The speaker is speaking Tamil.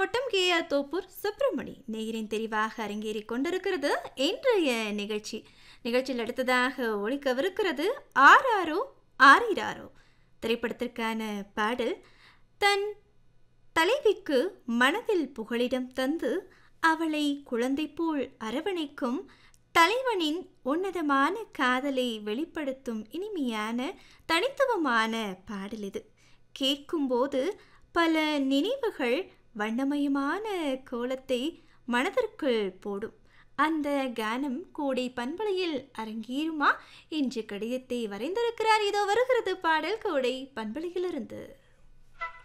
மாவட்டம் கே ஆர் தோப்பூர் சுப்பிரமணி நேயரின் தெரிவாக அரங்கேறிக் கொண்டிருக்கிறது இன்றைய நிகழ்ச்சி நிகழ்ச்சியில் அடுத்ததாக ஒழிக்கவிருக்கிறது ஆறாரோ ஆறிராரோ திரைப்படத்திற்கான பாடல் தன் தலைவிக்கு மனதில் புகலிடம் தந்து அவளை குழந்தை போல் அரவணைக்கும் தலைவனின் உன்னதமான காதலை வெளிப்படுத்தும் இனிமையான தனித்துவமான பாடல் இது கேட்கும்போது பல நினைவுகள் வண்ணமயமான கோலத்தை மனதிற்குள் போடும் அந்த கானம் கோடை பண்பலையில் அரங்கேறுமா என்று கடிதத்தை வரைந்திருக்கிறார் இதோ வருகிறது பாடல் கோடை பண்பலையிலிருந்து